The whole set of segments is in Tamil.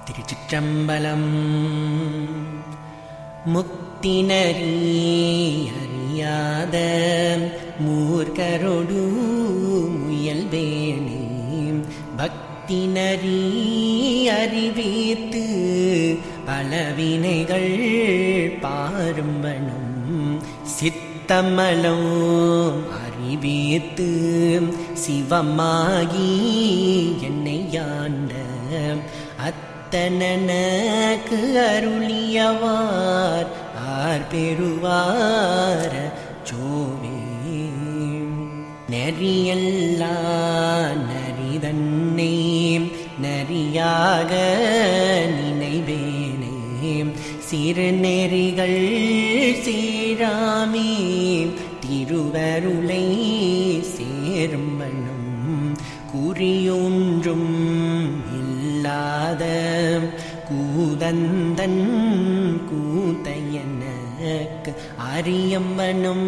திருச்சிற்றம்பலம் முக்தினரி அறியாத மூர்க்கரொடு முயல்வேணி பக்தினரி அறிவித்து பலவினைகள் பாரும்பனும் சித்தமலம் அறிவித்து சிவமாகி என்னை யாண்ட அத்தனக்கு அருளியவார் ஆர் பெறுவார சோவே நெறியல்லா நரிதன்னை நரியாக நினைவேனே சிறு நெறிகள் சீராமே திருவருளை சேரும்பனும் குறியொன்றும் இல்லாத கூதந்தன் கூத்தையனக்கு அரியம்பனும்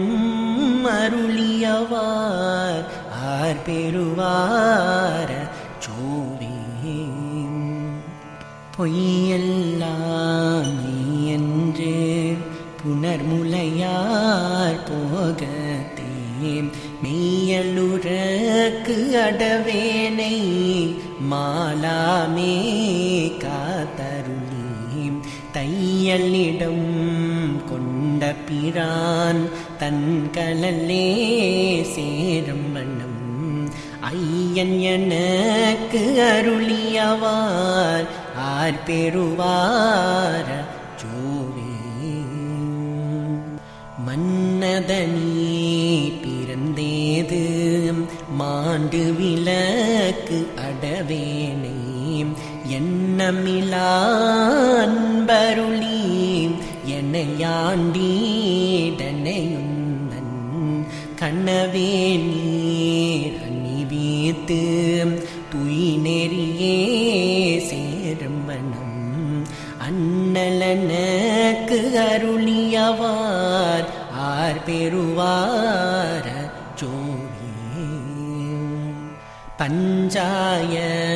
அருளியவார் ஆர் பெறுவார சோவே பொய்யெல்லாம் என்று புனர்முலையார் போகத்தே மெய்யலுறக்கு அடவேனை மாலாமே காத்தருளி தையலிடம் கொண்ட பிரான் தன் கலல்லே சேரும் வண்ணம் ஐயன் எனக்கு அருளியவார் ஆர் பெறுவார ஜோவே மன்னதனி பிறந்தேது மாண்டு விளக்கு அடவேனை எண்ணமிலா அன்பருளி என்னையாண்டீடனையுந்தன் கண்ணவே நீர் அணிவித்து துய் நெறியே சேரும்பனம் அண்ணலனக்கு அருளியவார் ஆர் பெறுவார ஜோவே பஞ்சாய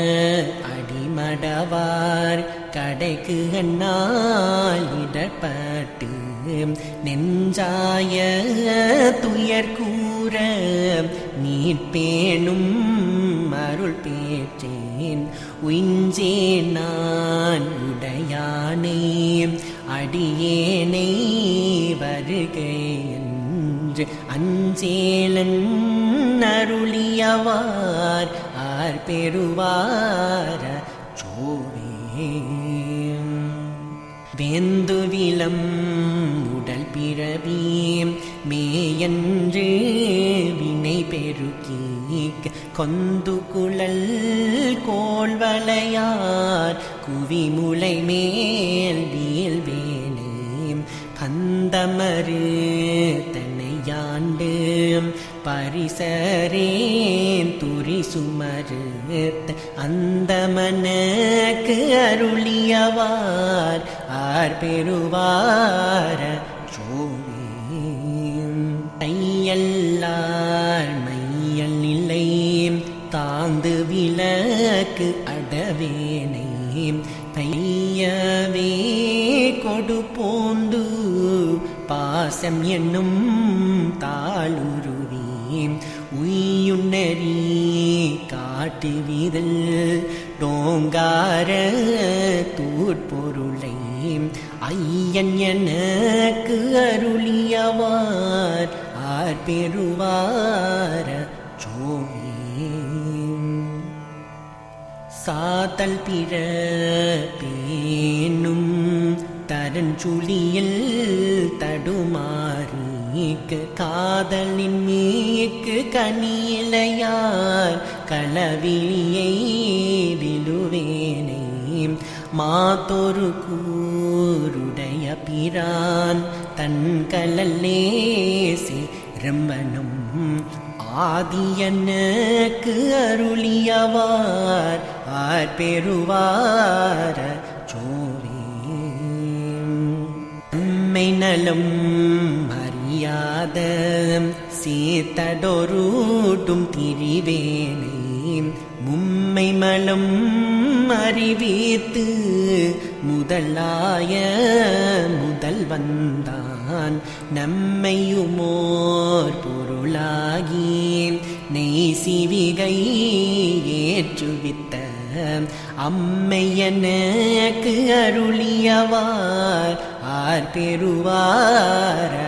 அடிமடவார் கடைக்கு அண்ணால் இடப்பட்டு நெஞ்சாய துயர் கூற நீட்பேனும் அருள் பேற்றேன் உயிஞ்சே நான் உடையானே அடியேனை வருகை என்று அஞ்சேலன் அருளியவார் ஆர் பெறுவார சோவே வேந்துவிலம் உடல் பிறவி மேயன்று வினை பெருக்கி கொந்து குழல் கோள்வளையார் குவிமுலை மேல் வீழ்வேனே பந்தமரு தன்னையாண்டு பரிசரேன் துரி சுமருத்த அந்த மனக்கு அருளியவார் ஆர் பெறுவார சோவே தையல்லார் மையல் இல்லை தாந்து விளக்கு அடவேனை பையவே கொடு போந்து பாசம் என்னும் தாளுருவி உயுன்னரி காட்டு வீதல் டோங்கார தூட்பொருளை ஐயன் எனக்கு அருளியவார் ஆர் பெறுவார சோவே சாத்தல் பிற பேனும் தரஞ்சுழியில் தடுமாறிக்கு காதலின் மீக்கு கனியிலையார் களவிலியை விழுவேனே மாத்தொரு கூருடைய பிரான் தன் கலல்லே சிரம்பனும் ஆதியனுக்கு அருளியவார் ஆர் பெறுவார சோவே உம்மை நலம் அறியாத சீத்தடொருட்டும் திரிவேனை மும்மை மலம் அறிவித்து முதலாய முதல் வந்தான் நம்மையுமோர் பொருளாகி நெய் சிவிகை ஏற்றுவித்த அம்மையனுக்கு அருளியவார் ஆர் பெறுவார்